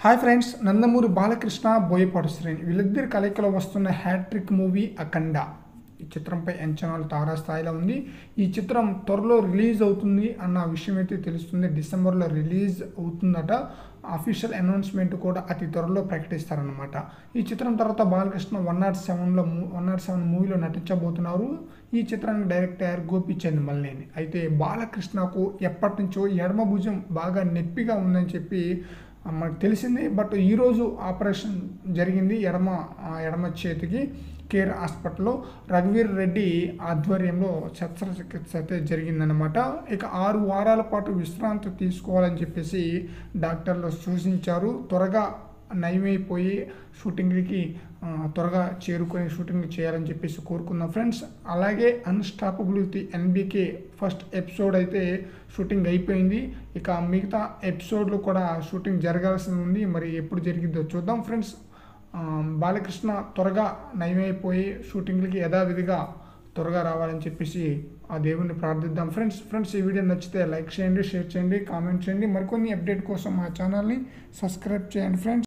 hi friends Nandamuri Balakrishna Boyapati Sreeni వీళ్ళిద్దరి కలయికలో వస్తున్న హ్యాట్రిక్ మూవీ అఖండ ఈ చిత్రంపై అంచనాలు తారాస్థాయిలో ఉంది ఈ చిత్రం త్వరలో రిలీజ్ అవుతుంది అన్న విషయం అయితే తెలుస్తుంది డిసెంబర్లో రిలీజ్ అవుతుందట అఫీషియల్ అనౌన్స్మెంట్ కూడా అతి త్వరలో ప్రకటిస్తారనమాట ఈ చిత్రం తర్వాత బాలకృష్ణ వన్ నాట్ సెవెన్లో వన్ నాట్ సెవెన్ మూవీలో నటించబోతున్నారు ఈ చిత్రానికి డైరెక్టర్ గోపిచంద్ మల్లేని అయితే బాలకృష్ణకు ఎప్పటి నుంచో ఎడమ భుజం బాగా నొప్పిగా ఉందని చెప్పి ఆ, మనకు తెలిసింది బట్ ఈరోజు ఆపరేషన్ జరిగింది ఎడమ ఆ, ఎడమ చేతికి కేర్ హాస్పిటల్లో రఘువీర్ రెడ్డి ఆధ్వర్యంలో శస్త్రచికిత్స అయితే జరిగిందనమాట ఇక ఆరు వారాల పాటు విశ్రాంతి తీసుకోవాలని చెప్పేసి డాక్టర్లు సూచించారు త్వరగా నయమైపోయి షూటింగ్కి ఆ, త్వరగా చేరుకొని షూటింగ్ చేయాలని చెప్పేసి కోరుకుందాం ఫ్రెండ్స్ అలాగే అన్స్టాపబిలిటీ ఎన్బికే ఫస్ట్ ఎపిసోడ్ అయితే షూటింగ్ అయిపోయింది ఇక మిగతా ఎపిసోడ్లు కూడా షూటింగ్ జరగాల్సి ఉంది మరి ఎప్పుడు జరిగిద్దో చూద్దాం ఫ్రెండ్స్ ఆ, బాలకృష్ణ త్వరగా నయమైపోయి షూటింగ్లకి యథావిధిగా త్వరగా రావాలని చెప్పేసి ఆ దేవుణ్ణి ప్రార్థిద్దాం ఫ్రెండ్స్ ఫ్రెండ్స్ ఈ వీడియో నచ్చితే లైక్ చేయండి షేర్ చేయండి కామెంట్ చేయండి మరికొన్ని అప్డేట్ కోసం మా ఛానల్ని సబ్స్క్రైబ్ చేయండి ఫ్రెండ్స్